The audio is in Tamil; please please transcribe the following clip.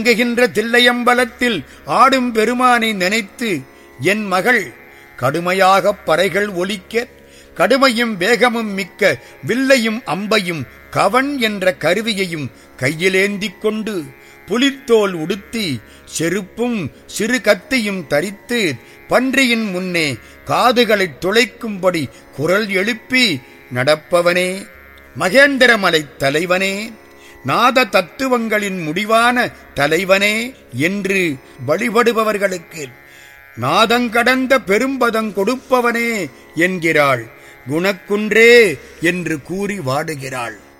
இயங்குகின்ற தில்லையம்பலத்தில் ஆடும் பெருமானை நினைத்து என் மகள் கடுமையாகப் பறைகள் ஒலிக்க கடுமையும் வேகமும் மிக்க வில்லையும் அம்பையும் கவன் என்ற கருவியையும் கையிலேந்திக் கொண்டு புலித்தோல் உடுத்தி செருப்பும் சிறு கத்தியும் தரித்து பன்றியின் முன்னே காதுகளைத் துளைக்கும்படி குரல் எழுப்பி நடப்பவனே மகேந்திரமலைத் தலைவனே நாத தத்துவங்களின் முடிவான தலைவனே என்று வழிபடுபவர்களுக்கு நாதங்கடந்த பெரும்பதம் கொடுப்பவனே என்கிறாள் குணக்குன்றே என்று கூறி வாடுகிறாள்